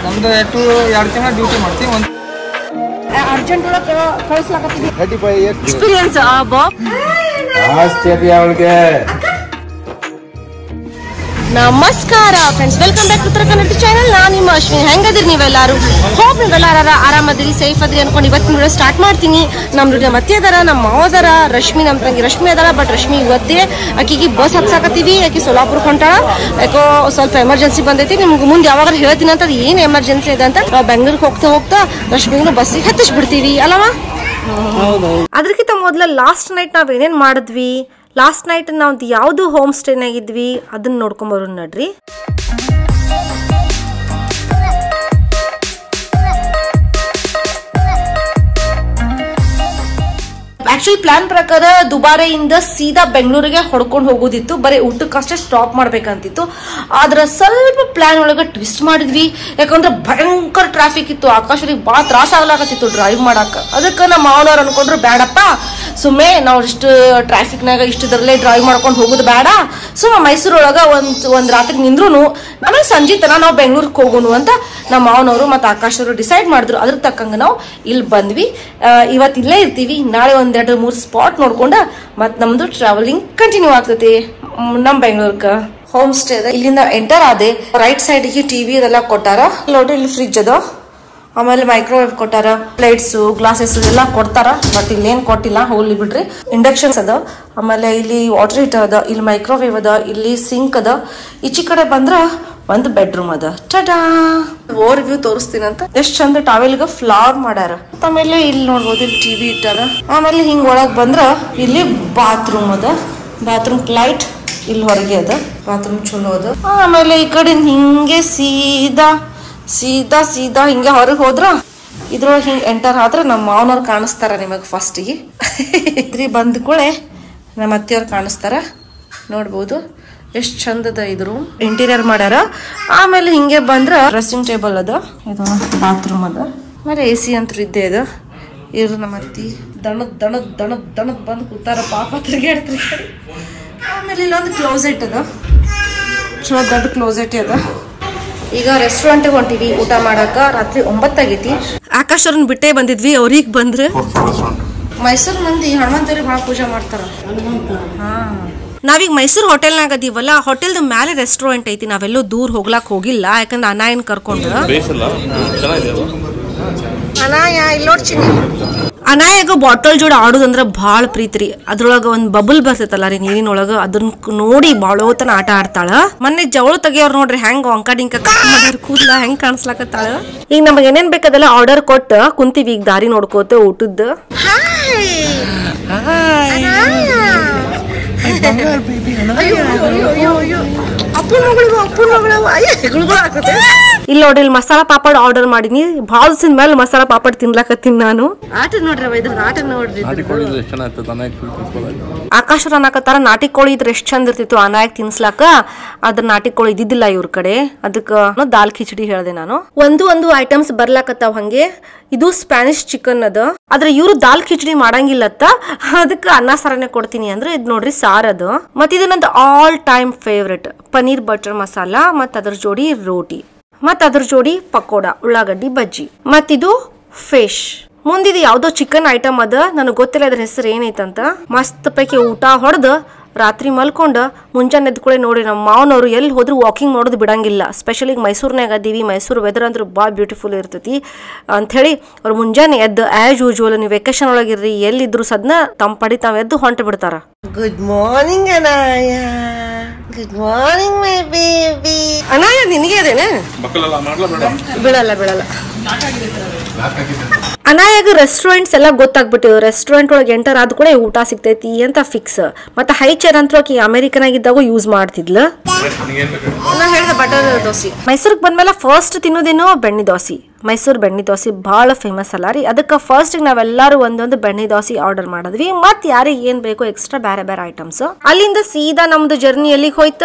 ನಮ್ದು ಟು ಎರಡು ತಿಂಗಳ ಡ್ಯೂಟಿ ಮಾಡ್ತೀವಿ ಒಂದು ಅರ್ಜೆಂಟ್ ಒಳಗೆ ಕಳಿಸ್ಲಾಕತ್ತೀವಿ ಥರ್ಟಿ ಫೈವ್ ಇಯರ್ಸ್ ಎಕ್ಸ್ಪೀರಿಯನ್ಸ್ ಬಾಬ್ ಆಶ್ಚರ್ಯ ಅವಳಿಗೆ ನಮಸ್ಕಾರ ಫ್ರೆಂಡ್ಸ್ ವೆಲ್ಕಮ್ ಬ್ಯಾಕ್ ಉತ್ತರ ಕನ್ನಡ ಚಾನಲ್ ನಾನು ನಿಮ್ಮ ಅಶ್ವಿನಿ ಹೆಂಗದಿರಿ ನೀವೆಲ್ಲಾರು ಹೋಪ್ ನೀವೆಲ್ಲಾರ ಆರಾಮದಿರಿ ಸೇಫ್ ಅದ್ರಿ ಅನ್ಕೊಂಡು ಇವತ್ತಿನ ವಿಡಿಯೋ ಸ್ಟಾರ್ಟ್ ಮಾಡ್ತೀನಿ ನಮ್ ನಮ್ಮ ಅತ್ತೆ ಅದಾರ ನಮ್ಮ ಮಾವ ಅದಾರ ರಶ್ಮಿ ನಮ್ಮ ತಂಗಿ ರಶ್ಮಿ ಅದಾರ ಬಟ್ ರಶ್ಮಿ ಇವತ್ತೇ ಆಕಿಗೆ ಬಸ್ ಹತ್ಸಾಕತ್ತೀವಿ ಆಕಿ ಸೋಲಾಪುರ ಹೊಂಟಾಳ ಯಾಕೋ ಸ್ವಲ್ಪ ಎಮರ್ಜೆನ್ಸಿ ಬಂದೈತಿ ನಿಮ್ಗೆ ಮುಂದೆ ಯಾವಾಗ ಹೇಳ್ತೀನಿ ಅಂತ ಅದು ಏನು ಎಮರ್ಜೆನ್ಸಿ ಇದೆ ಅಂತ ನಾವು ಬೆಂಗಳೂರಿಗೆ ಹೋಗ್ತಾ ಹೋಗ್ತಾ ರಶ್ಮಿಗೂ ಬಸ್ಸಿಗೆ ಹತ್ತಿಸ್ಬಿಡ್ತೀವಿ ಅಲ್ಲವಾ ಅದಕ್ಕಿಂತ ಮೊದಲ ಲಾಸ್ಟ್ ನೈಟ್ ನಾವ್ ಏನೇನ್ ಮಾಡಿದ್ವಿ ಲಾಸ್ಟ್ ನೈಟ್ ನಾವು ಯಾವ್ದು ಹೋಮ್ ಸ್ಟೇನಾಗಿದ್ವಿ ಅದನ್ನ ನೋಡ್ಕೊಂಬರು ನಡ್ರಿ ಆಕ್ಚುಲಿ ಪ್ಲಾನ್ ಪ್ರಕಾರ ದುಬಾರೆಯಿಂದ ಸೀದಾ ಬೆಂಗಳೂರಿಗೆ ಹೊಡ್ಕೊಂಡು ಹೋಗೋದಿತ್ತು ಬರೀ ಊಟಕ್ಕಷ್ಟೇ ಸ್ಟಾಪ್ ಮಾಡ್ಬೇಕಂತಿತ್ತು ಆದ್ರೆ ಸ್ವಲ್ಪ ಪ್ಲಾನ್ ಒಳಗೆ ಟ್ವಿಸ್ಟ್ ಮಾಡಿದ್ವಿ ಯಾಕಂದ್ರೆ ಭಯಂಕರ ಟ್ರಾಫಿಕ್ ಇತ್ತು ಆಕಾಶರಿಗೆ ಭಾಳ ತ್ರಾಸ ಆಗ್ಲಾಕತ್ತಿತ್ತು ಡ್ರೈವ್ ಮಾಡಾಕ ಅದಕ್ಕೆ ನಮ್ಮ ಮಾವನವ್ರು ಅನ್ಕೊಂಡ್ರು ಬೇಡಪ್ಪ ಸುಮ್ಮನೆ ನಾವು ಇಷ್ಟು ಟ್ರಾಫಿಕ್ನಾಗ ಇಷ್ಟದ್ರಲ್ಲೇ ಡ್ರೈವ್ ಮಾಡ್ಕೊಂಡು ಹೋಗೋದು ಬೇಡ ಸುಮ್ಮ ಮೈಸೂರೊಳಗ ಒಂದ್ ಒಂದ್ ರಾತ್ರಿ ನಿಂದ್ರು ಆಮೇಲೆ ಸಂಜೆ ತನ ನಾವು ಬೆಂಗಳೂರಿಗೆ ಹೋಗೋನು ಅಂತ ನಮ್ಮ ಮಾವನವರು ಮತ್ತು ಆಕಾಶ್ ಅವರು ಡಿಸೈಡ್ ಮಾಡಿದ್ರು ಅದ್ರ ತಕ್ಕಂಗ ನಾವು ಇಲ್ಲಿ ಬಂದ್ವಿ ಆ, ಇವತ್ತು ಇಲ್ಲೇ ಇರ್ತೀವಿ ನಾಳೆ ಒಂದೆರಡು ಮೂರು ಸ್ಪಾಟ್ ನೋಡ್ಕೊಂಡ ಮತ್ ನಮ್ದು ಟ್ರಾವೆಲಿಂಗ್ ಕಂಟಿನ್ಯೂ ಆಗ್ತೈತಿ ಮ್, ನಮ್ ಬೆಂಗಳೂರ್ಕ ಹೋಮ್ ಸ್ಟೇ ಅದ ಇಲ್ಲಿಂದ ಎಂಟರ್ ಆದೆ ರೈಟ್ ಸೈಡ್ಗೆ ಟಿವಿ ಅದೆಲ್ಲ ಕೊಟ್ಟಾರ ನೋಡ್ರಿ ಇಲ್ಲಿ ಫ್ರಿಜ್ ಅದ ಆಮೇಲೆ ಮೈಕ್ರೋವೇವ್ ಕೊಟ್ಟಾರ ಪ್ಲೇಟ್ಸ್ ಗ್ಲಾಸಸ್ ಎಲ್ಲ ಕೊಡ್ತಾರ ಬಟ್ ಇಲ್ಲೇನ್ ಕೊಟ್ಟಿಲ್ಲ ಹೋಗ್ಲಿ ಬಿಡ್ರಿ ಇಂಡಕ್ಷನ್ಸ್ ಅದ ಆಮೇಲೆ ಇಲ್ಲಿ ವಾಟರ್ ಹೀಟರ್ ಅದ ಇಲ್ಲಿ ಮೈಕ್ರೋವೇವ್ ಅದ ಇಲ್ಲಿ ಸಿಂಕ್ ಅದ ಈಚೆ ಕಡೆ ಬಂದ್ರ ಒಂದು ಬೆಡ್ರೂಮ್ ಅದ ಟಡಾ ಓವರ್ ವ್ಯೂ ತೋರಿಸ್ತೀನಿ ಅಂತ ಎಷ್ಟ್ ಚಂದ ಟಾವೆಲ್ಗ ಫ್ಲವರ್ ಮಾಡ್ಯಾರ ಆಮೇಲೆ ಇಲ್ಲಿ ನೋಡ್ಬೋದು ಇಲ್ಲಿ ಟಿವಿ ಇಟ್ಟಾರ ಆಮೇಲೆ ಹಿಂಗ್ ಒಳಗ್ ಬಂದ್ರ ಇಲ್ಲಿ ಬಾತ್ರೂಮ್ ಅದ ಬಾತ್ರೂಮ್ ಲೈಟ್ ಇಲ್ಲಿ ಹೊರಗೆ ಅದ ಬಾತ್ರೂಮ್ ಚಲೋ ಅದ ಆಮೇಲೆ ಈ ಕಡೆ ಹಿಂಗೆ ಸೀದಾ ಸೀದಾ ಸೀದಾ ಹಿಂಗೆ ಹೊರಗೆ ಹೋದ್ರ ಇದ್ರೊಳಗೆ ಹಿಂಗೆ ಎಂಟರ್ ಆದ್ರೆ ನಮ್ಮ ಮಾವನವ್ರು ಕಾಣಿಸ್ತಾರ ನಿಮಗೆ ಫಸ್ಟಿಗೆ ಇದ್ರಿ ಬಂದ ಕೂಳೆ ನಮ್ಮ ಅತ್ತೆಯವ್ರು ಕಾಣಿಸ್ತಾರ ನೋಡ್ಬೋದು ಎಷ್ಟು ಚಂದದ ಇದ್ರು ಇಂಟೀರಿಯರ್ ಮಾಡ್ಯಾರ ಆಮೇಲೆ ಹಿಂಗೆ ಬಂದ್ರ ಡ್ರೆಸ್ಸಿಂಗ್ ಟೇಬಲ್ ಅದ ಇದು ಬಾತ್ರೂಮ್ ಅದ ಆಮೇಲೆ ಎ ಸಿ ಅಂತೂ ಇದ್ದೇ ಅದ ಇವ್ರು ನಮ್ಮ ಅತ್ತಿ ದಣದ್ ದಣದ್ ದಣದ್ ದಣದ್ ಬಂದು ಕೂತಾರ ಪಾಪ ತಿರ್ಗಾಡ್ತಾರೆ ಆಮೇಲೆ ಇಲ್ಲೊಂದು ಕ್ಲೋಸೆಟ್ ಅದ ಚಲೋ ದೊಡ್ಡ ಕ್ಲೋಸೆಟ್ ಅದ ಈಗ ರೆಸ್ಟೋರೆಂಟ್ಗೆ ಹೊಂಟಿವಿ ಊಟ ಮಾಡಕ ರಾತ್ರಿ ಒಂಬತ್ತಾಗೈತಿ ಆಕಾಶ್ ಅವ್ರನ್ನ ಬಿಟ್ಟೇ ಬಂದಿದ್ವಿ ಅವ್ರಿಗೆ ಬಂದ್ರೆ ಮೈಸೂರು ಮಂದಿ ಹನುಮಂತರಿಗೆ ಭಾಳ ಪೂಜೆ ಮಾಡ್ತಾರ ಹಾ ನಾವೀಗ ಮೈಸೂರು ಹೋಟೆಲ್ನಾಗ ಅದೀವಲ್ಲ ಹೋಟೆಲ್ದ ಮ್ಯಾಲೆ ರೆಸ್ಟೋರೆಂಟ್ ಐತಿ ನಾವೆಲ್ಲೂ ದೂರ ಹೋಗ್ಲಾಕ್ ಹೋಗಿಲ್ಲ ಯಾಕಂದ್ರೆ ಅನಾಯನ್ ಕರ್ಕೊಂಡು ಅನಾಯ ಇಲ್ಲಿ ನೋಡ್ಚಿನಿ ಅನಾಯಾಗ ಬಾಟಲ್ ಜೋಡಿ ಆಡೋದಂದ್ರ ಭಾಳ ಪ್ರೀತಿ ರೀ ಅದ್ರೊಳಗ ಒಂದ್ ಬಬಲ್ ಬರ್ತೈತಲ್ಲ ರೀ ನೀರಿನೊಳಗ ಅದನ್ನ ಕ್- ನೋಡಿ ಬಾಳೋತನ ಆಟ ಆಡ್ತಾಳ ಮೊನ್ನೆ ಜವಳು ತೆಗಿಯೋರ್ ನೋಡ್ರಿ ಹೆಂಗ್ ಒಂಕ ಡಿಂಕ ಕೂದ್ಲ ಹೆಂಗ್ ಕಾಣಿಸ್ಲಾಕತ್ತಾಳ ಈಗ ನಮಗೆ ಏನೇನ್ ಬೇಕದೆಲ್ಲ ಆರ್ಡರ್ ಕೊಟ್ಟ ಕುಂತೀವಿ ಈಗ ದಾರಿ ನೋಡ್ಕೋತ ಊಟದ ಇಲ್ಲಿ ನೋಡ್ರಿ ಇಲ್ಲಿ ಮಸಾಲ ಪಾಪಡ್ ಆರ್ಡರ್ ಮಾಡೀನಿ ಭಾಳ ದಿವಸದ ಮೇಲೆ ಮಸಾಲ ಪಾಪಡ್ ತಿನ್ಲಾಕತ್ತೀನಿ ನಾನು ಆಟ ನೋಡ್ರಿ ಅವ ಇದ್ರ ಆಟ ನೋಡ್ರಿ ಆಕಾಶ ಅನ್ನಕತ್ತಾರ ನಾಟಿ ಕೋಳಿ ಇದ್ರ ಎಷ್ಟ್ ಚಂದ ಇರ್ತಿತ್ತು ಅನಾಯಕ್ ತಿನ್ಸ್ಲಾಕ ಅದ್ರ ನಾಟಿ ಕೋಳಿ ಇದ್ದಿದ್ದಿಲ್ಲ ಇವ್ರ ಕಡೆ ಅದಕ್ಕ ದಾಲ್ ಖಿಚಡಿ ಹೇಳ್ದೆ ನಾನು ಒಂದು ಒಂದು ಐಟಮ್ಸ್ ಬರ್ಲಾಕತ್ತಾವ ಹಂಗೆ ಇದು ಸ್ಪ್ಯಾನಿಶ್ ಚಿಕನ್ ಅದ ಆದ್ರೆ ಇವ್ರು ದಾಲ್ ಖಿಚಡಿ ಮಾಡಂಗಿಲ್ಲತ್ತ ಅದಕ್ಕ ಅನ್ನ ಸಾರನೆ ಕೊಡ್ತೀನಿ ಅಂದ್ರೆ ಇದ್ ನೋಡ್ರಿ ಸಾರ್ ಅದು ಮತ್ ಇದು ನಂದು all time favourite paneer butter masala ಮತ್ ಅದ್ರ ಜೋಡಿ ರೋಟಿ ಮತ್ ಅದ್ರ ಜೋಡಿ ಪಕೋಡ ಉಳ್ಳಾಗಡ್ಡಿ ಬಜ್ಜಿ ಮತ್ತಿದು ಫಿಶ್ ಮುಂದಿದು ಯಾವ್ದೋ ಚಿಕನ್ ಐಟಮ್ ಅದ ನನಗೆ ಗೊತ್ತಿಲ್ಲ ಅದ್ರ ಹೆಸರು ಏನೈತಂತ ಮಸ್ತ್ ಪೈಕಿ ಊಟ ಹೊಡೆದು ರಾತ್ರಿ ಮಲ್ಕೊಂಡ ಮುಂಜಾನೆ ಎದ್ದ ಕೂಡಲೇ ನೋಡಿ ನಮ್ಮ ಮಾವನವರು ಎಲ್ಲಿ ಹೋದ್ರು ವಾಕಿಂಗ್ ಮಾಡೋದು ಬಿಡಂಗಿಲ್ಲ ಸ್ಪೆಷಲಿ ಮೈಸೂರ್ನಾಗ ಅದೀವಿ ಮೈಸೂರು ವೆದರ್ ಅಂದ್ರೆ ಭಾಳ ಬ್ಯೂಟಿಫುಲ್ ಇರ್ತೈತಿ ಅಂಥೇಳಿ ಅವ್ರು ಮುಂಜಾನೆ ಎದ್ದು ಆ್ಯಸ್ ಯೂಶುವಲ್ ನೀವು ವೆಕೇಶನ್ ಒಳಗಿರ್ರಿ ಎಲ್ಲಿದ್ರು ಸದ್ನ ತಮ್ಮ ಪಡಿ ತಾವ್ ಎದ್ದು ಹೊಂಟು ಬಿಡ್ತಾರ good morning Anaya good morning my baby Anaya ನಿನಗೆ ಅದೇನೆ ಬಿಡಲ್ಲ ಬಿಡಲ್ಲ ಅನಾಯಾಗ ರೆಸ್ಟೋರೆಂಟ್ಸ್ ಎಲ್ಲ ಗೊತ್ತಾಗ್ಬಿಟ್ಟಿವ್ ರೆಸ್ಟೋರೆಂಟ್ ಒಳಗೆ ಎಂಟರ್ ಆದ ಕೂಡ ಊಟ ಸಿಗ್ತೈತಿ ಅಂತ ಫಿಕ್ಸ್ ಮತ್ತೆ ಹೈ ಚೇರ್ ಅಂತ ಆಕಿ ಅಮೆರಿಕನ್ ಆಗಿದ್ದಾಗ ಯೂಸ್ ಮಾಡ್ತಿದ್ಲ ನಾ ಹೇಳ್ದೆ ಬಟರ್ ದೋಸೆ ಮೈಸೂರಿಗೆ ಬಂದ್ಮೇಲೆ ಫಸ್ಟ್ ತಿನ್ನೋದೇನೋ ಬೆಣ್ಣೆ ದೋಸೆ ಮೈಸೂರು ಬೆಣ್ಣೆ ದೋಸೆ ಭಾಳ ಫೇಮಸ್ ಅಲ್ಲ ರೀ ಅದಕ್ಕೆ ಫಸ್ಟ್ ನಾವೆಲ್ಲರೂ ಒಂದೊಂದು ಬೆಣ್ಣೆ ದೋಸೆ ಆರ್ಡರ್ ಮಾಡಿದ್ವಿ ಮತ್ತೆ ಯಾರಿಗೆ ಏನ್ ಬೇಕು ಎಕ್ಸ್ಟ್ರಾ ಬೇರೆ ಬೇರೆ ಐಟಮ್ಸ್ ಅಲ್ಲಿಂದ ಸೀದಾ ನಮ್ದು ಜರ್ನಿ ಎಲ್ಲಿಗೆ ಹೋಯ್ತಾ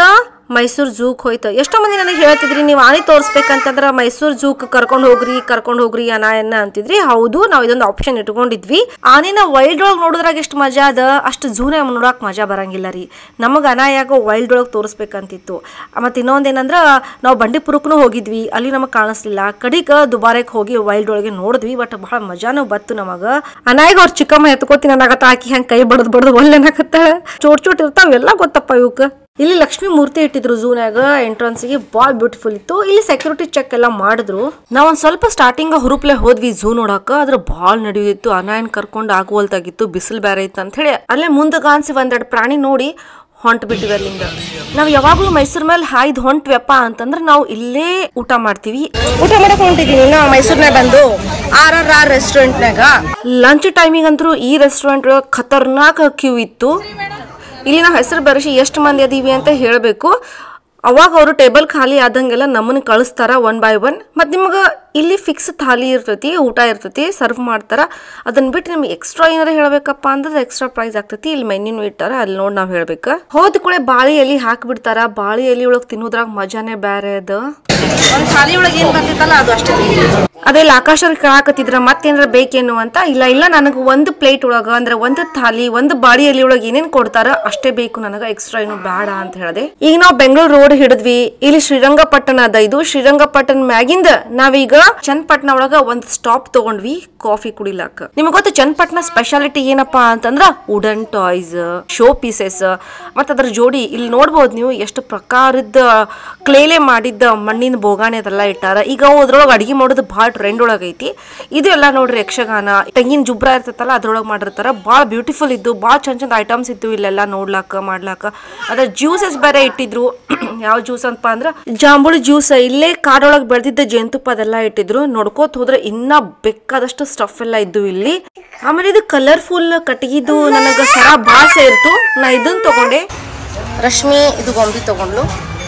ಮೈಸೂರು ಝೂಕ್ ಹೋಯ್ತು ಎಷ್ಟೋ ಮಂದಿ ನನಗೆ ಹೇಳ್ತಿದ್ರಿ ನೀವು ಆನೆ ತೋರಿಸ್ಬೇಕಂತಂದ್ರೆ ಮೈಸೂರು ಝೂಕ್ ಕರ್ಕೊಂಡು ಹೋಗ್ರಿ ಕರ್ಕೊಂಡು ಹೋಗ್ರಿ ಅನಾಯನ್ನ ಅಂತಿದ್ರಿ ಹೌದು ನಾವು ಇದೊಂದು ಆಪ್ಷನ್ ಇಟ್ಕೊಂಡಿದ್ವಿ ಆನೆನ ವೈಲ್ಡ್ ಒಳಗೆ ನೋಡಿದ್ರಾಗ ಎಷ್ಟು ಮಜಾ ಅದ ಅಷ್ಟು ಝೂನೇ ನೋಡಕ್ ಮಜಾ ಬರಂಗಿಲ್ಲ ರೀ ನಮಗೆ ಅನಾಯಾಗ ವೈಲ್ಡ್ ಒಳಗೆ ತೋರಿಸ್ಬೇಕಂತಿತ್ತು ಮತ್ತು ಇನ್ನೊಂದೇನಂದ್ರೆ ನಾವು ಬಂಡೀಪುರಕ್ಕೂ ಹೋಗಿದ್ವಿ ಅಲ್ಲಿ ನಮಗೆ ಕಾಣಿಸ್ಲಿಲ್ಲ ಕಡಿಗ ದುಬಾರೆಗೆ ಹೋಗಿ ವೈಲ್ಡ್ ಒಳಗೆ ನೋಡಿದ್ವಿ ಬಟ್ ಬಹಳ ಮಜಾನು ಬತ್ತು ನಮಗೆ ಅನಾಯಿಗ ಅವ್ರ ಚಿಕ್ಕಮ್ಮ ಎತ್ಕೋತೀನಿ ಅನ್ನಕತ್ತ ಆಕಿ ಹೆಂಗೆ ಕೈ ಬಡದ್ ಬಡದ್ ಒಳ್ಳೆ ಅನ್ನಕತ್ತಾಳ ಚೋಟ್ ಚೋಟ್ ಇರ್ತಾವ ಎಲ್ಲ ಗೊತ್ತಪ್ಪ ಇವಕ್ಕೆ ಇಲ್ಲಿ ಲಕ್ಷ್ಮಿ ಮೂರ್ತಿ ಇಟ್ಟಿದ್ರು ಝೂನ್ಯಾಗ ಎಂಟ್ರನ್ಸ್ಗೆ ಬಾಳ್ ಬ್ಯೂಟಿಫುಲ್ ಇತ್ತು ಇಲ್ಲಿ ಸೆಕ್ಯೂರಿಟಿ ಚೆಕ್ ಎಲ್ಲ ಮಾಡಿದ್ರು ನಾವ್ ಒಂದ್ ಸ್ವಲ್ಪ ಸ್ಟಾರ್ಟಿಂಗ್ ಹುರುಪ್ಲೆ ಹೋದ್ವಿ ಝೂ ನೋಡಾಕ ಅದ್ರ ಬಾಳ್ ನಡೆಯುತ್ತಿತ್ತು ಅನಾಯನ್ ಕರ್ಕೊಂಡು ಆಗುವಲ್ತಾಗಿತ್ತು ಬಿಸಿಲು ಬೇರೆ ಇತ್ತು ಅಂತ ಹೇಳಿ ಅಲ್ಲೇ ಮುಂದೆ ಕಾಣಿಸಿ ಒಂದೆರಡು ಪ್ರಾಣಿ ನೋಡಿ ಹೊಂಟ್ ಬಿಟ್ಟಿವಿ ಅಲ್ಲಿಂದ ನಾವ್ ಯಾವಾಗ್ಲೂ ಮೈಸೂರ್ ಮೇಲೆ ಹಾಯ್ದು ಹೊಂಟ್ವ್ಯಪ್ಪ ಅಂತಂದ್ರೆ ನಾವು ಇಲ್ಲೇ ಊಟ ಮಾಡ್ತೀವಿ ಊಟ ಮಾಡಕ್ ಹೊಂಟಿದೀನಿ ನಾ ಮೈಸೂರ್ನಾಗ ಬಂದು ಆರ್ ಆರ್ ಆರ್ ರೆಸ್ಟೋರೆಂಟ್ನಾಗ ಲಂಚ್ ಟೈಮಿಗೆ ಅಂತೂ ಈ ರೆಸ್ಟೋರೆಂಟ್ ಖತರ್ನಾಕ್ ಕ್ಯೂ ಇತ್ತು ಇಲ್ಲಿ ನಾವು ಹೆಸರು ಬರೆಸಿ ಎಷ್ಟು ಮಂದಿ ಅದೀವಿ ಅಂತ ಹೇಳಬೇಕು ಅವಾಗ ಅವರು ಟೇಬಲ್ ಖಾಲಿ ಆದಂಗೆಲ್ಲ ನಮ್ಮನ್ನ ಕಳಿಸ್ತಾರ ಒನ್ ಬೈ ಒನ್ ಮತ್ತು ನಿಮ್ಗೆ ಇಲ್ಲಿ ಫಿಕ್ಸ್ ಥಾಲಿ ಇರ್ತೈತಿ ಊಟ ಇರ್ತೈತಿ ಸರ್ವ್ ಮಾಡ್ತಾರ ಅದನ್ನ ಬಿಟ್ಟು ನಿಮ್ಗೆ ಎಕ್ಸ್ಟ್ರಾ ಏನಾರ ಹೇಳ್ಬೇಕಪ್ಪ ಅಂದ್ರೆ ಎಕ್ಸ್ಟ್ರಾ ಪ್ರೈಸ್ ಆಗ್ತೈತಿ ಇಲ್ಲಿ ಮೆನ್ಯೂನು ಇಟ್ಟಾರ ಅಲ್ಲಿ ನೋಡಿ ನಾವು ಹೇಳ್ಬೇಕು ಹೋದ ಕೂಡಲೇ ಬಾಳಿ ಎಲೆ ಹಾಕ್ಬಿಡ್ತಾರ ಬಾಳಿ ಎಲೆ ಒಳಗೆ ತಿನ್ನೋದ್ರಾಗ ಮಜಾನೇ ಬೇರೆ ಅದ ಒಂದು ಥಾಲಿ ಒಳಗೆ ಏನು ಬರ್ತಿತ್ತಲ್ಲ ಅದು ಅಷ್ಟೇ ಅದೇ ಇಲ್ಲಿ ಆಕಾಶ ಅವ್ರಿಗೆ ಕೇಳಾಕತ್ತಿದ್ರ ಮತ್ತೇನಾರ ಬೇಕೇನು ಅಂತ ಇಲ್ಲ ಇಲ್ಲ ನನಗೆ ಒಂದು ಪ್ಲೇಟ್ ಒಳಗ ಅಂದ್ರೆ ಒಂದು ಥಾಲಿ ಒಂದು ಬಾಡಿ ಎಲೆ ಒಳಗೆ ಏನೇನು ಕೊಡ್ತಾರ ಅಷ್ಟೇ ಬೇಕು ನನಗೆ ಎಕ್ಸ್ಟ್ರಾ ಏನು ಬೇಡ ಅಂತ ಹೇಳಿದೆ ಈಗ ನಾವು ಬೆಂಗಳೂರು ರೋಡ್ ಹಿಡಿದ್ವಿ ಇಲ್ಲಿ ಶ್ರೀರಂಗಪಟ್ಟಣ ಅದ ಇದು ಶ್ರೀರಂಗಪಟ್ಟಣ ಮ್ಯಾಗಿಂದ ನಾವೀಗ ಚನ್ನಪಟ್ಟಣ ಒಳಗ ಒಂದ್ ಸ್ಟಾಪ್ ತಗೊಂಡ್ವಿ ಕಾಫಿ ಕುಡಿಲಾಕ ನಿಮ್ಗೆ ಗೊತ್ತು ಚನ್ನಪಟ್ಟಣ ಸ್ಪೆಷಾಲಿಟಿ ಏನಪ್ಪಾ ಅಂತಂದ್ರ ವುಡನ್ ಟಾಯ್ಸ್ ಶೋ ಪೀಸಸ್ ಮತ್ತ ಅದ್ರ ಜೋಡಿ ಇಲ್ಲಿ ನೋಡ್ಬೋದು ನೀವು ಎಷ್ಟು ಪ್ರಕಾರದ ಕ್ಲೇಲೆ ಮಾಡಿದ್ದ ಮಣ್ಣಿನ ಬೋಗಾಣಿ ಅದೆಲ್ಲ ಇಟ್ಟಾರ ಈಗ ಅದ್ರೊಳಗೆ ಅಡಿಗೆ ಮಾಡೋದು ಭಾಳ ಟ್ರೆಂಡ್ ಒಳಗೈತಿ ಇದು ಎಲ್ಲ ನೋಡ್ರಿ ಯಕ್ಷಗಾನ ತೆಂಗಿನ ಜುಬ್ರ ಇರ್ತೈತಲ್ಲ ಅದ್ರೊಳಗೆ ಮಾಡಿರ್ತಾರ ಭಾಳ ಬ್ಯೂಟಿಫುಲ್ ಇದ್ದು ಭಾಳ ಚಂದ ಚಂದ ಐಟಮ್ಸ್ ಇತ್ತು ಇಲ್ಲೆಲ್ಲ ನೋಡ್ಲಾಕ ಮಾಡ್ಲಾಕ ಅದ್ರ ಜ್ಯೂಸಸ್ ಬೇರೆ ಇಟ್ಟಿದ್ರು ಯಾವ ಜ್ಯೂಸ್ ಅಂತ ಅಂದ್ರೆ ಜಾಂಬುಳಿ ಜ್ಯೂಸ್ ಇಲ್ಲೇ ಕಾಡೊಳಗೆ ಬೆಳೆದಿದ್ದ ಜೇನುತುಪ್ಪ ಅದೆಲ್ಲ ಇಟ್ಟಿದ್ರು ನೋಡ್ಕೋತ ಹೋದ್ರೆ ಇನ್ನ ಬೇಕಾದಷ್ಟು ಸ್ಟಫ್ ಎಲ್ಲ ಇದ್ದು ಇಲ್ಲಿ ಆಮೇಲೆ ಇದು ಕಲರ್ಫುಲ್ ಕಟ್ಟಿಗಿದ್ದು ನನಗೆ ಸರ ಭಾಳ ಸೇರ್ತು ನಾ ಇದನ್ನ ತಗೊಂಡೆ ರಶ್ಮಿ ಇದು ಗೊಂಬಿ ತಗೊಂಡ್ಲು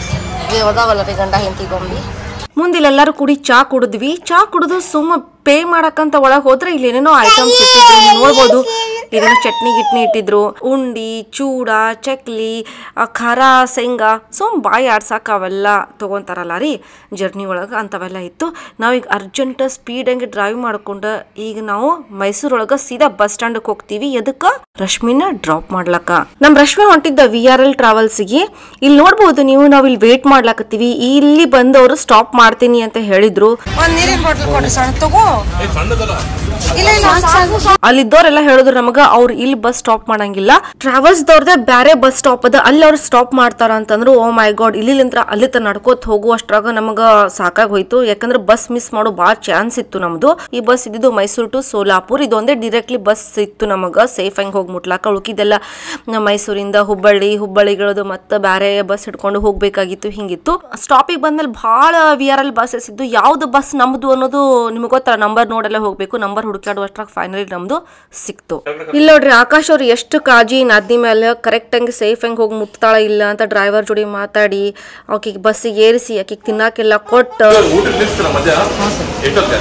ಅದಾವಲ್ಲ ರೀ ಗಂಡ ಹೆಂಡತಿ ಗೊಂಬಿ ಮುಂದೆ ಇಲ್ಲೆಲ್ಲರೂ ಕೂಡಿ ಚಾ ಕುಡಿದ್ವಿ ಚಾ ಕುಡಿದು ಸುಮ್ಮ ಪೇ ಮಾಡಕ್ಕಂತ ಒಳಗೆ ಹೋದ್ರೆ ಇಲ್ಲಿ ಏನೇನೋ ಐಟಮ್ಸ್ ಇಟ್ಟಿದ್ರು ನೀವ್ ನೋಡ್ಬೋದು ಇದೇನೋ ಚಟ್ನಿ ಗಿಟ್ನಿ ಇಟ್ಟಿದ್ರು ಉಂಡಿ ಚೂಡ ಚಕ್ಲಿ ಆ, ಖಾರ ಶೇಂಗಾ ಸುಮ್ ಬಾಯಿ ಆಡ್ಸಾಕ ಅವೆಲ್ಲ ತೊಗೊಂತಾರಲ್ಲ ರೀ ಜರ್ನಿ ಒಳಗೆ ಅಂಥವೆಲ್ಲ ಇತ್ತು ನಾವೀಗ ಅರ್ಜೆಂಟ್ ಸ್ಪೀಡ್ ಹಂಗೆ ಡ್ರೈವ್ ಮಾಡ್ಕೊಂಡು ಈಗ ನಾವು ಮೈಸೂರೊಳಗೆ ಸೀದಾ ಬಸ್ ಸ್ಟ್ಯಾಂಡ್ಗೆ ಹೋಗ್ತೀವಿ ಎದಕ್ಕೆ ರಶ್ಮಿನ ಡ್ರಾಪ್ ಮಾಡ್ಲಕ್ಕ ನಮ್ ರಶ್ಮಿ ಹೊಂಟಿದ್ದ ವಿ ಆರ್ ಎಲ್ ಟ್ರಾವೆಲ್ಸ್ಗೆ ಇಲ್ಲಿ ನೋಡ್ಬೋದು ನೀವು ನಾವು ಇಲ್ಲಿ ವೇಟ್ ಮಾಡ್ಲಾಕತ್ತೀವಿ ಇಲ್ಲಿ ಬಂದವರು ಸ್ಟಾಪ್ ಮಾಡ್ತೀನಿ ಅಂತ ಹೇಳಿದ್ರು ಒಂದ್ ನೀರಿನ ಬಾಟಲ್ ಕೊಡ್ರಿ ಸಣ್ಣ ತಗೋ ಇಲ್ಲ ಇಲ್ಲ ಅಲ್ಲಿದ್ದವರೆಲ್ಲ ಹೇಳಿದ್ರು ನಮಗ ಅವ್ರು ಇಲ್ಲಿ ಬಸ್ ಸ್ಟಾಪ್ ಮಾಡಂಗಿಲ್ಲ ಟ್ರಾವೆಲ್ಸ್ ದವ್ರದೇ ಬೇರೆ ಬಸ್ ಸ್ಟಾಪ್ ಅದ ಅಲ್ಲಿ ಅವ್ರು ಸ್ಟಾಪ್ ಮಾಡ್ತಾರ ಅಂತಂದ್ರು ಓ ಮೈ ಗಾಡ್ ಇಲ್ಲಿಂತ್ರ ಅಲ್ಲಿ ತ ನಡ್ಕೋತ ಹೋಗುವಷ್ಟ್ರಾಗ ನಮಗ ಸಾಕಾಗ್ ಹೋಯ್ತು ಯಾಕಂದ್ರೆ ಬಸ್ ಮಿಸ್ ಮಾಡೋ ಬಾಳ ಚಾನ್ಸ್ ಇತ್ತು ನಮ್ದು ಈ ಬಸ್ ಇದ್ದಿದ್ದು ಮೈಸೂರು ಟು ಸೋಲಾಪುರ್ ಇದೊಂದೇ ಡೈರೆಕ್ಟ್ಲಿ ಬಸ್ ಇತ್ತು ನಮಗ ಸೇಫ್ ಆಗಿ ಹೋಗಿ ಮುಟ್ಲಾಕ ಉಳ್ಕಿದೆಲ್ಲ ನಮ್ಮ ಮೈಸೂರಿಂದ ಹುಬ್ಬಳ್ಳಿ ಹುಬ್ಬಳ್ಳಿಗಳದು ಮತ್ತೆ ಬೇರೆ ಬಸ್ ಹಿಡ್ಕೊಂಡು ಹೋಗ್ಬೇಕಾಗಿತ್ತು ಹಿಂಗಿತ್ತು ಸ್ಟಾಪಿಗೆ ಬಂದ್ಮೇಲೆ ಭಾಳ ವಿ ಆರ್ ಎಲ್ ಬಸ್ಸಸ್ ಇದ್ದು ಯಾವ್ದು ಬಸ್ ನಮ್ದು ಅನ್ನೋದು ನಿಮ್ಗೆ ಗೊತ್ತಲ್ಲ ನಂಬರ್ ನೋಡೆಲ್ಲ ಹೋಗ್ಬೇಕು ನಂಬರ್ ಹುಡುಕಾಡುವಷ್ಟ್ರಾಗ ಫೈನಲಿ ನಮ್ದು ಸಿಕ್ತು ಇಲ್ಲ ನೋಡ್ರಿ ಆಕಾಶ್ ಅವ್ರು ಎಷ್ಟು ಕಾಜಿ ನಾದ್ನಿ ಮೇಲೆ ಕರೆಕ್ಟ್ ಹಂಗೆ ಸೇಫ್ ಹಂಗೆ ಹೋಗಿ ಮುಟ್ತಾಳ ಇಲ್ಲ ಅಂತ ಡ್ರೈವರ್ ಜೋಡಿ ಮಾತಾಡಿ ಆಕಿಗೆ ಬಸ್ಸಿಗೆ ಏರಿಸಿ ಆಕಿಗೆ ತಿನ್ನಾಕೆಲ್ಲ ಕೊಟ್ಟು ಊಟ ನಿಲ್ಸ್ತೀರ ಮಧ್ಯ ಎಷ್ಟೊತ್ತೆ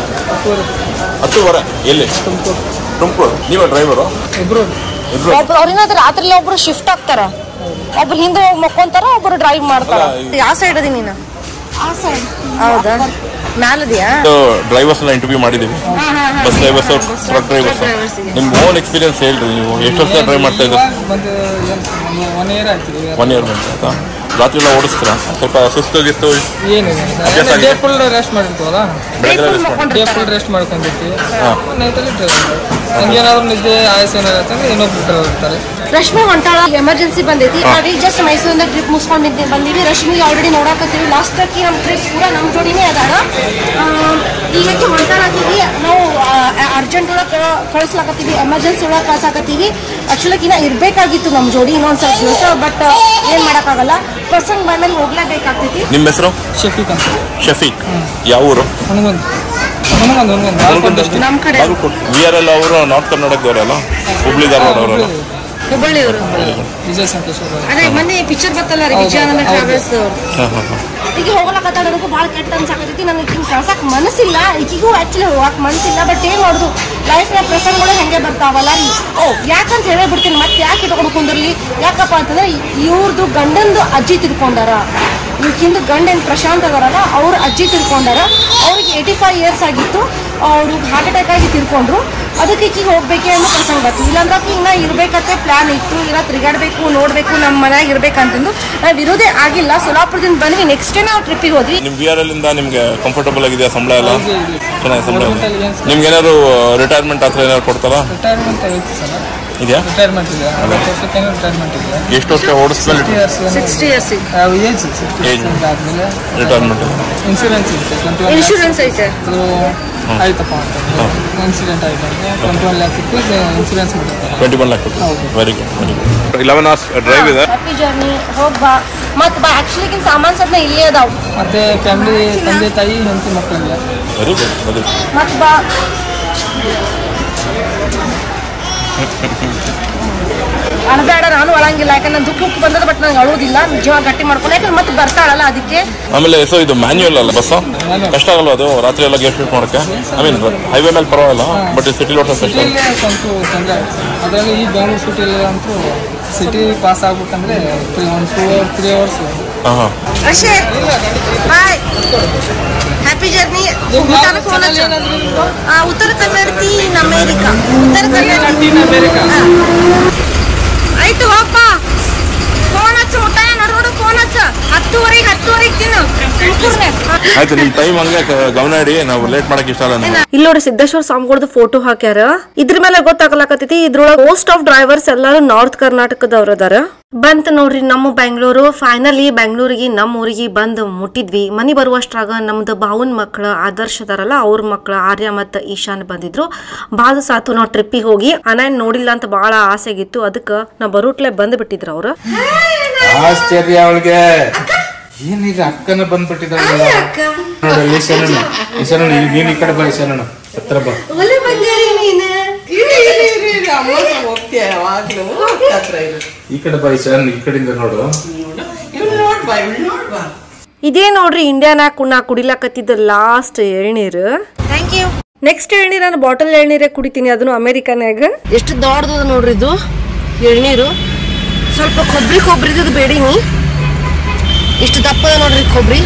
ಹತ್ತುವರೆ ಎಲ್ಲಿ ತುಮಕೂರು ನೀವ ಡ್ರೈವರು ಇಬ್ರು ಇಬ್ರು ಒಬ್ರು ಅವ್ರೇನಾದ್ರೆ ರಾತ್ರಿ ಒಬ್ರು ಶಿಫ್ಟ್ ಆಗ್ತಾರ ಒಬ್ರು ಹಿಂದೆ ಹೋಗಿ ಮಕ್ಕೊಂತಾರ ಒಬ್ರು ಡ್ರೈವ್ ಮಾಡ್ತಾರ ಯಾವ ಸೈಡ್ ಅದಿ ನೀನು ಹೌದಾ ಮ್ಯಾಲದಿಯಾ ಡ್ರೈವರ್ಸ್ ಎಲ್ಲ ಇಂಟರ್ವ್ಯೂ ಮಾಡಿದೀವಿ ಬಸ್ ಡ್ರೈವರ್ಸ್ ಟ್ರಕ್ ಡ್ರೈವರ್ಸ್ ನಿಮ್ ಓನ್ ಎಕ್ಸ್ಪೀರಿಯನ್ಸ್ ಹೇಳ್ರಿ ನೀವು ಎಷ್ಟು ವರ್ಷ ಡ್ರೈವ್ ಮಾಡ್ತಾ ಇದ್ದೀರಾ ಬಂದು ಒನ್ ಇಯರ್ ಆಯ್ತು ಒನ್ ಇಯರ್ ಬಂತು ಆಯ್ತಾ ರಾತ್ರಿ ಎಲ್ಲ ಓಡಿಸ್ತೀರಾ ಸ್ವಲ್ಪ ಸುಸ್ತಾಗಿತ್ತು ಏನಿದೆ ಅಭ್ಯಾಸ ಡೇ ಆಗಿದೆ. ಫುಲ್ ರೆಸ್ಟ್ ಮಾಡಿರ್ತೀವಲ್ಲ ಬೆಳಗ್ಗೆ ರೆಸ್ಟ್ ಮಾಡಿ ಡೇ ಫುಲ್ ರೆಸ್ಟ್ ಮಾಡ್ಕೊಂಡಿರ್ತೀವಿ ನೈಟಲ್ಲಿ ಹಂಗೇನಾದ್ರು ನಿದ್ದೆ ಆಯಸ್ ಏನಾಗುತ್ತೆ ಅಂದ್ರೆ ಇನ್ನೊಬ್ರು ಡ್ರೈವರ್ ಇರ್ತಾರೆ ರಶ್ಮಿ ಹೊಂಟಾಳ ಎಮರ್ಜೆನ್ಸಿ ಬಂದೈತಿ ನಾವೀಗ ಜಸ್ಟ್ ಮೈಸೂರಿಂದ ಟ್ರಿಪ್ ಮುಗಿಸ್ಕೊಂಡು ಬಂದಿ ಬಂದೀವಿ ರಶ್ಮಿಗೆ ಆಲ್ರೆಡಿ ನೋಡಾಕತ್ತೀವಿ ಲಾಸ್ಟ್ ಟರ್ಕಿ ನಮ್ಮ ಟ್ರಿಪ್ ಪೂರ ನಮ್ಮ ಜೋಡಿನೇ ಅದಾಳ ಈಗಕ್ಕೆ ಹೊಂಟಾಳಾತೀವಿ ನಾವು ಅರ್ಜೆಂಟ್ ಒಳಗೆ ಕಳಿಸ್ಲಾಕತ್ತೀವಿ ಎಮರ್ಜೆನ್ಸಿ ಒಳಗೆ ಕಳ್ಸಾಕತ್ತೀವಿ ಆಕ್ಚುಲಿ ಇನ್ನ ಇರಬೇಕಾಗಿತ್ತು ನಮ್ಮ ಜೋಡಿ ಇನ್ನೊಂದು ಸ್ವಲ್ಪ ದಿವಸ ಬಟ್ ಏನು ಮಾಡೋಕ್ಕಾಗಲ್ಲ ಪ್ರಸಂಗ ಬಂದ್ಮೇಲೆ ಹೋಗ್ಲೇಬೇಕಾಗ್ತೈತಿ ನಿಮ್ಮ ಹೆಸರು ಶಫೀಕ್ ಅಂತ ಶಫೀಕ್ ಯಾವ ಊರು ಹನುಮಂತ್ ಹನುಮಂತ್ ಹನುಮಂತ್ ನಾಲ್ಕು ಡಿಸ್ಟ್ರಿಕ್ಟ್ ನಮ್ಮ ಕಡೆ ವಿ ಆರ್ ಎಲ್ ಅವರು ನಾರ್ತ್ ಕರ್ನಾಟಕದವರಲ್ಲ ಹುಬ್ಳಿ ಧಾರವಾಡ ಅವರಲ್ಲ ಹುಬ್ಬಳ್ಳಿಯವರು ವಿಜಯ ಸಂತೋಷ್ ಅದೇ ಮೊನ್ನೆ ಪಿಕ್ಚರ್ ಬರ್ತಲ್ಲ ರೀ ಹೌದು, ವಿಜಯಾನಂದ ಹೌದು. ಟ್ರಾವೆಲ್ಸ್ ಹಾಂ ಹಾಂ ಹಾಂ ಈಗ ಹೋಗ್ಲಕತ್ತಾಳ ನನಗೂ ಭಾಳ ಕೆಟ್ಟ ಅನ್ಸಾಕತೈತಿ ನನಗೆ ಹಿಂಗೆ ಕಳ್ಸಕ್ ಮನಸ್ಸಿಲ್ಲ ಈಗಿಗೂ ಆಕ್ಚುಲಿ ಹೋಗಕ್ ಮನಸ್ಸಿಲ್ಲ ಬಟ್ ಏನ್ ಮಾಡೋದು ಲೈಫ್ನ ಪ್ರಸಂಗಗಳು ಹೆಂಗೆ ಬರ್ತಾವಲ್ಲ ಈ- ಓ ಯಾಕಂತ ಹೇಳೇ ಬಿಡ್ತೀನಿ ಮತ್ತೆ ಯಾಕೆ ಇಟ್ಕೊಂಡು ಕುಂದಿರ್ಲಿ ಯಾಕಪ್ಪ ಅಂತಂದ್ರೆ ಇವ್ರದ್ದು ಗಂಡಂದು ಅಜ್ಜಿ ತಿರ್ಕೊಂಡಾರ ಇವಕ್ಕಿಂದ ಗಂಡ ಏನು ಪ್ರಶಾಂತ್ ಅದಾರಲ್ಲ ಅವ್ರ ಅಜ್ಜಿ ತಿರ್ಕೊಂಡಾರ ಅವ್ರಿಗೆ ಏಯ್ಟಿ ಫೈವ್ ಇಯರ್ಸ್ ಆಗಿತ್ತು ಅವರು ಹಾರ್ಟ್ ಅಟ್ಯಾಕ್ ಆಗಿ ತಿರ್ಕೊಂಡ್ರು ಅದಕ್ಕೆ ಈಕಿಗೆ ಹೋಗ್ಬೇಕೆ ಅನ್ನೋ ಪ್ರಸಂಗ ಬರ್ತು ಇಲ್ಲಾಂದ್ರೆ ಆಕಿ ಇನ್ನ ಇರ್ಬೇಕಂತೆ ಪ್ಲಾನ್ ಇತ್ತು ಇಲ್ಲ ತಿರುಗಾಡ್ಬೇಕು ನೋಡ್ಬೇಕು ನಮ್ಮ ಮನ್ಯಾಗ ಇರ್ಬೇಕಂತಂದು ನಾವು ಇರೋದೇ ಆಗಿಲ್ಲ ಸೊಲಾಪುರದಿಂದ ಬಂದ್ವಿ ನೆಕ್ಸ್ಟ್ ಡೇ ನಾವು ಟ್ರಿಪ್ಪಿಗೆ ಹೋದ್ವಿ ನಿಮ್ಮ ಬಿ ಆರ್ ಎಲ್ಲಿಂದ ನಿಮಗೆ ಕಂಫರ್ಟಬಲ್ ಆಗಿದೆಯಾ ಸಂಬಳ ಎಲ್ಲ ಇದೆ, ಇದೆ. ಚೆನ್ನಾಗಿ ಸಂಬಳ Government ಅಲ್ಲಿ ಏನ್ ಸರ್? ನಿಮ್ಗೆ ಏನಾದ್ರು ರಿಟೈರ್ಮೆಂಟ್ ಹತ್ರ ಏನಾದ್ರು ಕೊಡ್ತಾರಾ ರಿಟೈರ್ಮೆಂಟ್ ಐತಿ ಸರ್ ಇದೆಯಾ ರಿಟೈರ್ಮೆಂಟ್ ಇದೆ ಅರವತ್ತು ವರ್ಷಕ್ಕೆ ರಿಟೈರ್ಮೆಂಟ್ ಇದೆ ಎಷ್ಟು ವರ್ಷ ಓಡಿಸ್ಮೇಲೆ years sixty years age sixty Age. ಆದ್ಮೇಲೆ ರಿಟೈರ್ಮೆಂಟ್ ಇನ್ಶೂರೆನ್ಸ್ ಇರುತ್ತೆ ಟ್ವೆಂಟಿ ಒನ್ ಇನ್ಶೂರೆನ್ಸ್ ಐತೆ ಆಯ್ತಪ್ಪ ಅಂತ ಇನ್ಸಿಡೆಂಟ್ ಆಯ್ತು ಟ್ವೆಂಟಿ ಒನ್ ಲ್ಯಾಕ್ಸ್ ಇತ್ತು ಇನ್ಶೂರೆನ್ಸ್ ಮಾಡಿರ್ತಾರೆ ಟ್ವೆಂಟಿ ಒನ್ ಲ್ಯಾಕ್ ಹೌದು. Very good very good eleven hours drive ಇದೆ ಹ್ಯಾಪಿ ಜರ್ನಿ ಹೋಗ್ ಬಾ ಮತ್ ಬಾ ಆಕ್ಚುಲಿ ಸಾಮಾನ್ ಸದ್ನ ಇಲ್ಲೇ ಅದಾವ್ ಮತ್ತೆ ಫ್ಯಾಮಿಲಿ ತಂದೆ ತಾಯಿ ಹೆಂಡತಿ ಮಕ್ಕಳಿಗೆ ವೆರಿ ಗುಡ್ ವೆರಿ ಗುಡ್ ಮತ್ ಬಾ ಅಳಬೇಡ ನಾನು ಅಳಂಗಿಲ್ಲ ಯಾಕಂದ್ರೆ ದುಃಖ ಉಕ್ಕಿ ಬಂದದ ಬಟ್ ನಂಗೆ ಅಳುವುದಿಲ್ಲ ಜೀವ ಗಟ್ಟಿ ಮಾಡ್ಕೊಂಡು ಯಾಕಂದ್ರೆ ಮತ್ತೆ ಬರ್ತಾಳಲ್ಲ ಅದಕ್ಕೆ ಆಮೇಲೆ ಸೊ ಇದು ಮ್ಯಾನ್ಯುಯಲ್ ಅಲ್ಲ ಬಸ್ ಕಷ್ಟ ಆಗಲ್ವಾ ಅದು ರಾತ್ರಿ ಎಲ್ಲ ಗೇಟ್ ಫಿಟ್ ಮಾಡೋಕ್ಕೆ ಐ ಮೀನ್ ಹೈವೇ ಮೇಲೆ ಪರವಾಗಿಲ್ಲ ಬಟ್ ಸಿಟಿ ಲೋಟ ಕಷ್ಟ ಸಿಟಿಯಲ್ಲೇ ಸ್ವಲ್ಪ ತೊಂದರೆ ಆಗುತ್ತೆ ಅದರಲ್ಲಿ ಈ ಬೆಂಗಳೂರು ಸಿಟಿಯಲ್ಲಿ ಅಂತೂ ಸಿಟಿ ಪಾಸ್ ಆಗ್ಬೇಕಂದ್ರೆ three one two hour three hours ಹಾಂ ಹಾಂ ಅಶೇಕ್ ಬಾಯ್ ಹ್ಯಾಪಿ ಜರ್ನಿ ಊಟನೂ ಫೋನ್ ಹಚ್ಚು ಆ, ಉತ್ತರ ಕನ್ನಡತಿ ಇನ್ ಅಮೇರಿಕಾ ಉತ್ತರ ಕನ್ನಡ ಹಾ. ಆಯ್ತು ಹೋಗಪ್ಪ ಫೋನ್ ಹಚ್ಚು ಊಟ ನೋಡ್ಬಿಡು ಫೋನ್ ಹಚ್ಚು ಹತ್ತುವರೆಗೆ ಹತ್ತುವರೆಗೆ ತಿನ್ನು ತುಮಕೂರ್ನಾಗ. ಆಯ್ತು ನಿಮ್ಮ ಟೈಮ್ ಹಂಗೆ ಕ- ಗಮನ ಇಡಿ ನಾವು ಲೇಟ್ ಮಾಡಕ್ಕೆ ಇಷ್ಟ ಅಲ್ಲ ನಮ್ಗೆ ಇಲ್ಲಿ ನೋಡಿ ಸಿದ್ದೇಶ್ವರ ಸ್ವಾಮಿಗಳದ್ದು ಫೋಟೋ ಹಾಕ್ಯಾರ ಇದ್ರ ಮೇಲೆ ಗೊತ್ತಾಗಲಾಕತೈತಿ ಇದ್ರೊಳಗ ಮೋಸ್ಟ್ ಆಫ್ ಡ್ರೈವರ್ಸ್ ಎಲ್ಲಾರು ನಾರ್ತ್ ಕರ್ನಾಟಕದವ್ರ ಅದಾರ ಬಂತ ನೋಡ್ರಿ ನಮ್ಮ ಬೆಂಗಳೂರು ಫೈನಲಿ ಬೆಂಗಳೂರಿಗೆ ನಮ್ಮ ಊರಿಗೆ ಬಂದು ಮುಟ್ಟಿದ್ವಿ ಮನಿ ಬರುವಷ್ಟ್ರಾಗ ನಮ್ದು ಬಾವನ್ ಮಕ್ಳ ಆದರ್ಶ ಅದಾರಲ್ಲ ಅವ್ರ ಮಕ್ಳ ಆರ್ಯ ಮತ್ತು ಈಶಾನ್ ಬಂದಿದ್ರು ಭಾಳ ಸಾತು ನಾವು ಟ್ರಿಪ್ಪಿಗೆ ಹೋಗಿ ಅಣ್ಣ ನೋಡಿಲ್ಲ ಅಂತ ಭಾಳ ಆಸೆ ಆಗಿತ್ತು ಅದಕ್ಕೆ ನಾವು ಬರುಟ್ಲೆ ಬಂದು ಬಿಟ್ಟಿದ್ರು ಅವ್ರು ಆಶ್ಚರ್ಯ ಅವಳಿಗೆ ಏನಿದೆ ಅಕ್ಕನ ಬಂದ್ಬಿಟ್ಟಿದ್ದಾಳೆ ನೋಡು ಈಶಾನಣ್ಣ ಈಶಾನಣ್ಣ ಇಲ್ಲಿ ನೀನ್ ಈ ಕಡೆ ಬಾ ಈಶಾನಣ್ಣ ಹತ್ರ ಬಾ ಈ ಕಡೆ ಬಾ ಈಶಾನ್ ಈ ಕಡೆಯಿಂದ ನೋಡು ಇದೇ ನೋಡ್ರಿ ಇಂಡಿಯಾನಾಗ ನಾ ಕುಡಿಲಾಕತ್ತಿದ್ದ ಲಾಸ್ಟ್ ಎಳ್ನೀರು ಥ್ಯಾಂಕ್ ಯು ನೆಕ್ಸ್ಟ್ ಎಳ್ನೀರು ನಾನು ಬಾಟಲ್ ಎಳ್ನೀರೇ ಕುಡಿತೀನಿ ಅದನ್ನು ಅಮೆರಿಕನ್ಯಾಗ ಎಷ್ಟು ದೊಡ್ಡದ ನೋಡ್ರಿ ಇದು ಎಳ್ನೀರು ಸ್ವಲ್ಪ ಕೊಬ್ಬರಿ ಕೊಬ್ಬರಿದು ಬೇಡೀನಿ ಇಷ್ಟು ದಪ್ಪದ ನೋಡ್ರಿ ಕೊಬ್ಬರಿ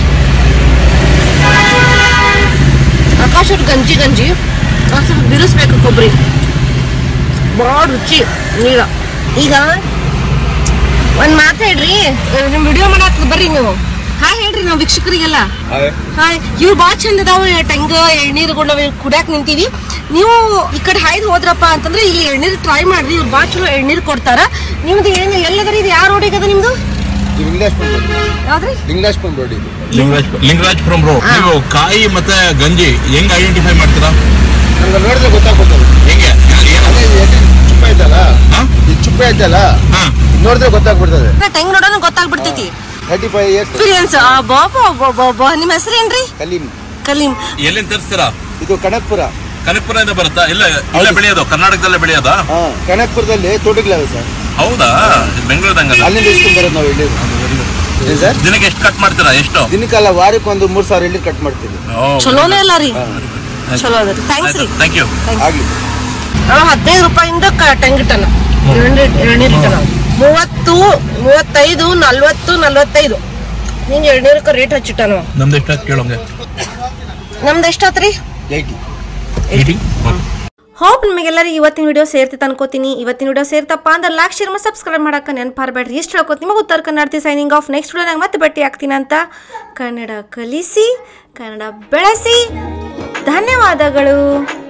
ಆಕಾಶ ಗಂಜಿ ಗಂಜಿ ಒಂದ್ ಸ್ವಲ್ಪ ಬಿಡಿಸ್ಬೇಕು ಕೊಬ್ಬರಿ ಭಾಳ ರುಚಿ ನೀರ ಈಗ ಒಂದ್ ಮಾತು ಹೇಳ್ರಿ ನಿಮ್ ವಿಡಿಯೋ ಮಾಡಾಕ್ ಬರ್ರಿ ನೀವು ಹಾಯ್ ಹೇಳ್ರಿ ನಾವು ವೀಕ್ಷಕರಿಗೆಲ್ಲ ಹಾಯ್ ಇವ್ರು ಬಾಳ ಚಂದ ಅದಾವ ಟಂಗ ಎಳ್ನೀರುಗಳು ನಾವ್ ಇಲ್ಲಿ ಕುಡ್ಯಾಕ್ ನಿಂತೀವಿ ನೀವು ಈ ಕಡೆ ಹಾಯ್ದು ಹೋದ್ರಪ್ಪ ಅಂತಂದ್ರೆ ಇಲ್ಲಿ ಎಳ್ನೀರು ಟ್ರೈ ಮಾಡ್ರಿ ಇವ್ರು ಬಾಳ ಚಲೋ ಎಳ್ನೀರು ಕೊಡ್ತಾರ ನಿಮ್ದು ಏನು ಎಲ್ಲದರಿ ಇದು ಯಾವ ರೋಡಿಗೆ ಅದ ನಿಮ್ದು ಯಾವ್ದ್ರಿ ಲಿಂಗರಾಜ್ಪುರ ರೋಡ್ ಇದು ಲಿಂಗರಾಜ್ ಲಿಂಗರಾಜ್ಪುರಂ ರೋ ನೀವು ಕಾಯಿ ಮತ್ತೆ ಗಂಜಿ ಹೆಂಗ್ ಐಡೆಂಟಿಫೈ ಮಾಡ್ತೀರಾ ನಮ್ಗೆ ನೋಡಿದ್ರೆ ಗೊತ್ತಾಗ್ಬಿಡ್ತದೆ ಹೆಂಗೆ ಏನು ಅದೇ ಇದು ಎಲ್ಲಿ ಚುಪ್ಪ ಐತಲ್ಲ ಹಾ? ಈ ಚುಪ್ಪ ಐತಲ್ಲ ಹಾ ಇದ್ ನೋಡಿದ್ರೆ ಗೊತ್ತಾಗ್ಬಿಡ್ತದೆ ಟಂಗ್ ನೋಡೋಣ ಗೊತ್ತಾಗ್ಬಿಡ್ತೈತಿ ಥರ್ಟಿ ಫೈವ್ ಇಯರ್ಸ್ ಎಕ್ಸ್ಪೀರಿಯನ್ಸ್ ಬಾಬಾ ನಿಮ್ಮ ಹೆಸರು ಏನ್ರಿ ಕಲೀಂ ಕಲೀಂ ಎಲ್ಲಿಂದ ತರಿಸ್ತೀರಾ ಇದು ಕನಕ್ಪುರ ಕನಕಪುರದಿಂದ ಬರುತ್ತಾ ಇಲ್ಲ ಇಲ್ಲ ಬೆಳೆಯೋದು ಕರ್ನಾಟಕದಲ್ಲೇ ಬೆಳೆಯೋದಾ ಹಾ ಕನಕ್ಪುರದಲ್ಲಿ ತೋಟಗಳಿವೆ ಸರ್ ಹೌದಾ ಬೆಂಗಳೂರದಂಗ ಅಲ್ಲಿಂದ ಇಸ್ಕೊಂಡ್ ಬರೋದು ನಾವು ಇಲ್ಲಿ ಏನ್ ಸರ್ ದಿನಕ್ಕೆ ಎಷ್ಟು ಕಟ್ ಮಾಡ್ತೀರಾ ಎಷ್ಟು ದಿನಕ್ಕೆಲ್ಲ ವಾರಕ್ಕೆ ಒಂದು ಮೂರ್ ಸಾವಿರ ಇಲ್ಲಿ ಕಟ್ ಮಾಡ್ತೀವಿ ಚಲೋನೇ ಅಲ್ಲ ರೀ ಚಲೋ ಅದ ಥ್ಯಾಂಕ್ಸ್ ರೀ ಥ್ಯಾಂಕ್ ಯು ಆಗ್ಲಿ ನಾವು ಹದಿನೈದು ರೂಪಾಯಿಂದ ಟಂಗಿಟ್ಟನ ಎಳ್ನೀರು ಇಟ್ಟನ ಮೂವತ್ತು ಮೂವತ್ತೈದು ನಲ್ವತ್ತು ನಲ್ವತ್ತೈದು ಹಿಂಗೆ ಎಳ್ನೀರಕ್ಕೆ ರೇಟ್ ಹಚ್ಚಿಟ್ಟನ ನಮ್ದು ಎಷ್ಟು ಕೇಳೋಂಗೆ ನಮ್ದು ಎಷ್ಟಾತ್ರಿ ಏಯ್ಟಿ ಏಯ್ಟಿ ಹೋಪ್ ನಿಮಗೆಲ್ಲರಿಗೆ ಇವತ್ತಿನ ವಿಡಿಯೋ ಸೇರ್ತಿತ್ತು ಅನ್ಕೋತೀನಿ ಇವತ್ತಿನ ವಿಡಿಯೋ ಸೇರ್ತಪ್ಪ ಅಂದ್ರೆ ಲೈಕ್ ಶೇರ್ ಮತ್ತು ಸಬ್ಸ್ಕ್ರೈಬ್ ಮಾಡಕ್ಕೆ ನೆನಪಾರಬೇಡ್ರಿ ಇಷ್ಟು ಹೇಳ್ಕೊತ ನಿಮಗೆ ಉತ್ತರ ಕನ್ನಡತಿ ಸೈನಿಂಗ್ ಆಫ್ ನೆಕ್ಸ್ಟ್ ವಿಡಿಯೋನಾಗ ಮತ್ತೆ ಭೇಟಿ ಆಗ್ತೀನಿ ಅಂತ ಕನ್ನಡ ಕಲಿಸಿ ಕನ್ನಡ ಬೆಳೆಸಿ ಧನ್ಯವಾದಗಳು